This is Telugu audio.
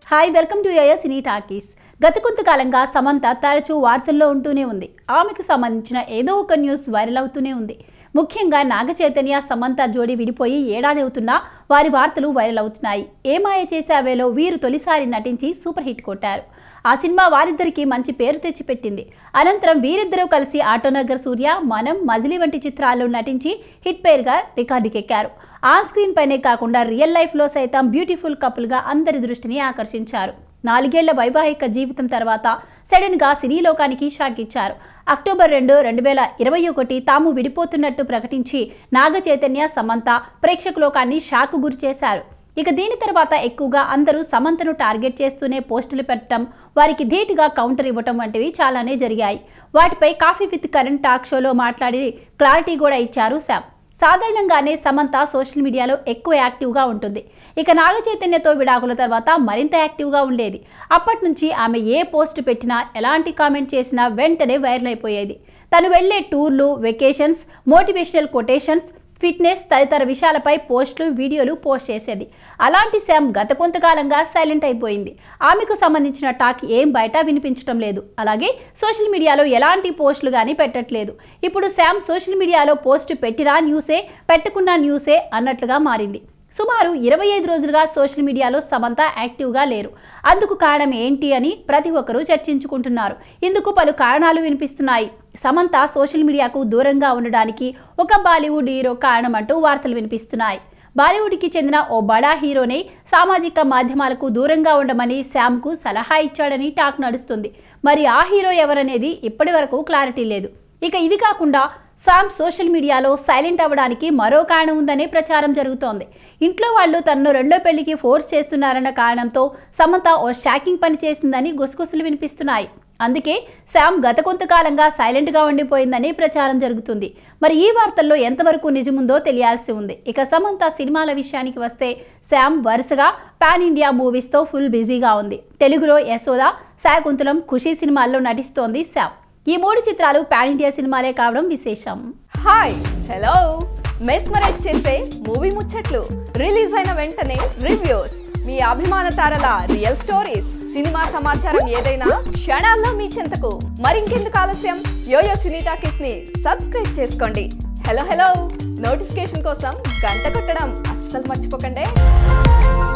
hi welcome to yoyo cine talkies గత కొంతకాలంగా సమంత తరచూ వార్తల్లో ఉంటూనే ఉంది ఆమెకు సంబంధించిన ఏదో ఒక న్యూస్ వైరల్ అవుతూనే ఉంది ముఖ్యంగా నాగ చైతన్య సమంత జోడి విడిపోయి ఏడాది అవుతున్నా వారి వార్తలు వైరల్ అవుతున్నాయి ఏమాయ చేసావేలో వీరు తొలిసారి నటించి సూపర్ హిట్ కొట్టారు ఆ సినిమా వారిద్దరికి మంచి పేరు తెచ్చిపెట్టింది అనంతరం వీరిద్దరూ కలిసి ఆటోనగర్ సూర్య మనం మజిలీ వంటి చిత్రాల్లో నటించి హిట్ పేరుగా రికార్డుకెక్కారు ఆన్ స్క్రీన్ పైనే కాకుండా రియల్ లైఫ్లో సైతం బ్యూటిఫుల్ కపుల్గా అందరి దృష్టిని ఆకర్షించారు నాలుగేళ్ల వైవాహిక జీవితం తర్వాత సడన్గా సినీ లోకానికి షాక్ ఇచ్చారు అక్టోబర్ రెండు రెండు వేల ఇరవై ఒకటి తాము విడిపోతున్నట్టు ప్రకటించి నాగ చైతన్య సమంత ప్రేక్షక లోకాన్ని షాక్ గురి చేశారు ఇక దీని తర్వాత ఎక్కువగా అందరూ సమంతను టార్గెట్ చేస్తూనే పోస్టులు పెట్టడం వారికి ధీటుగా కౌంటర్ ఇవ్వటం వంటివి చాలానే జరిగాయి వాటిపై కాఫీ విత్ కరెంట్ టాక్ షోలో మాట్లాడి క్లారిటీ కూడా ఇచ్చారు శామ్ సాధారణంగానే సమంత సోషల్ మీడియాలో ఎక్కువ యాక్టివ్గా ఉంటుంది ఇక నాగ చైతన్యతో విడాకుల తర్వాత మరింత యాక్టివ్గా ఉండేది అప్పటి నుంచి ఆమె ఏ పోస్ట్ పెట్టినా ఎలాంటి కామెంట్ చేసినా వెంటనే వైరల్ అయిపోయేది తను వెళ్లే టూర్లు వెకేషన్స్ మోటివేషనల్ కొటేషన్స్ ఫిట్నెస్ తదితర విషయాలపై పోస్టులు వీడియోలు పోస్ట్ చేసేది అలాంటి శామ్ గత కొంతకాలంగా సైలెంట్ అయిపోయింది ఆమెకు సంబంధించిన టాక్ ఏం బయట వినిపించడం లేదు అలాగే సోషల్ మీడియాలో ఎలాంటి పోస్టులు కానీ పెట్టట్లేదు ఇప్పుడు శామ్ సోషల్ మీడియాలో పోస్ట్ పెట్టినా న్యూసే పెట్టకున్నా న్యూసే అన్నట్లుగా మారింది సుమారు ఇరవై ఐదు రోజులుగా సోషల్ మీడియాలో సమంత యాక్టివ్గా లేరు అందుకు కారణం ఏంటి అని ప్రతి ఒక్కరూ చర్చించుకుంటున్నారు ఇందుకు పలు కారణాలు వినిపిస్తున్నాయి సమంత సోషల్ మీడియాకు దూరంగా ఉండడానికి ఒక బాలీవుడ్ హీరో కారణం అంటూ వార్తలు వినిపిస్తున్నాయి బాలీవుడ్కి చెందిన ఓ బడా హీరోనే సామాజిక మాధ్యమాలకు దూరంగా ఉండమని శామ్కు సలహా ఇచ్చాడని టాక్ నడుస్తుంది మరి ఆ హీరో ఎవరనేది ఇప్పటి వరకు క్లారిటీ లేదు ఇక ఇది కాకుండా శామ్ సోషల్ మీడియాలో సైలెంట్ అవ్వడానికి మరో కారణం ఉందనే ప్రచారం జరుగుతోంది ఇంట్లో వాళ్ళు తనను రెండో పెళ్లికి ఫోర్స్ చేస్తున్నారన్న కారణంతో సమంత ఓ షాకింగ్ పని చేసిందని గుసగుసలు వినిపిస్తున్నాయి అందుకే శామ్ గత కొంతకాలంగా సైలెంట్గా ఉండిపోయిందని ప్రచారం జరుగుతుంది మరి ఈ వార్తల్లో ఎంతవరకు నిజముందో తెలియాల్సి ఉంది ఇక సమంత సినిమాల విషయానికి వస్తే శామ్ వరుసగా పాన్ ఇండియా మూవీస్తో ఫుల్ బిజీగా ఉంది తెలుగులో యశోద శాకుంతలం ఖుషీ సినిమాల్లో నటిస్తోంది శామ్ ఈ మూడు చిత్రాలు పాన్ ఇండియా సినిమాలే కావడం విశేషం హాయ్ హలో మెస్మరైజ్ చేసే మూవీ ముచ్చట్లు రిలీజ్ అయిన వెంటనే రివ్యూస్ మీ అభిమాన తారల రియల్ స్టోరీస్ సినిమా సమాచారం ఏదైనా క్షణాల్లో మీ చెంతకు మరింకెందుకు ఆలస్యం యోయో సినీ టాకీస్ ని సబ్స్క్రైబ్ చేసుకోండి హలో హలో నోటిఫికేషన్ కోసం గంట కొట్టడం అస్సలు మర్చిపోకండి